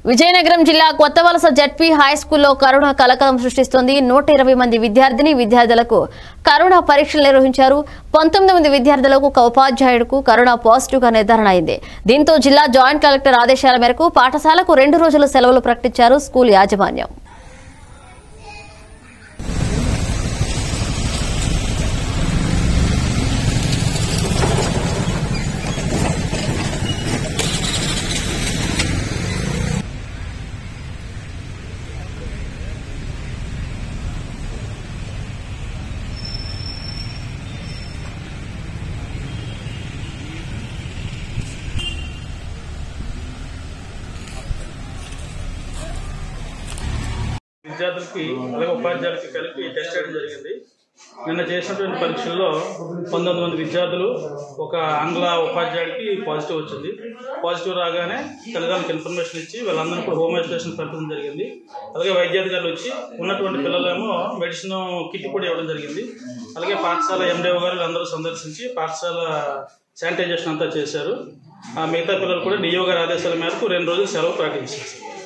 విజయనగరం జిల్లా Kothavalasa ZP high స్కూల్లో corona కలకలం సృష్టిస్తోంది నూట ఇరవై మంది విద్యార్థిని విద్యార్థులకు కరోనా పరీక్షలు నిర్వహించారు పంతొమ్మిది మంది విద్యార్థులకు ఒక ఉపాధ్యాయుడుకు కరోనా పాజిటివ్ గా నిర్ధారణ అయింది దీంతో జిల్లా జాయింట్ కలెక్టర్ ఆదేశాల మేరకు పాఠశాలకు రెండు రోజుల సెలవులు ప్రకటించారు స్కూల్ యాజమాన్యం విద్యార్థులకి అలాగే ఉపాధ్యాయులకి కలిపి టెస్ట్ చేయడం జరిగింది నిన్న చేసినటువంటి పరీక్షల్లో పంతొమ్మిది మంది విద్యార్థులు ఒక ఆంగ్ల ఉపాధ్యాయుడికి పాజిటివ్ వచ్చింది పాజిటివ్ రాగానే తల్లిదండ్రులకు ఇన్ఫర్మేషన్ ఇచ్చి వీళ్ళందరినీ కూడా హోమ్ ఐసోలేషన్ పంపించడం జరిగింది అలాగే వైద్యాధికారులు వచ్చి ఉన్నటువంటి పిల్లలేమో మెడిసిన్ కిట్ కూడా ఇవ్వడం జరిగింది అలాగే పాఠశాల ఎండిఓ గారు వీళ్ళందరూ సందర్శించి పాఠశాల శానిటైజేషన్ అంతా చేశారు ఆ మిగతా పిల్లలు కూడా డిఓ గారి ఆదేశాల మేరకు రెండు రోజులు సెలవు ప్రకటించారు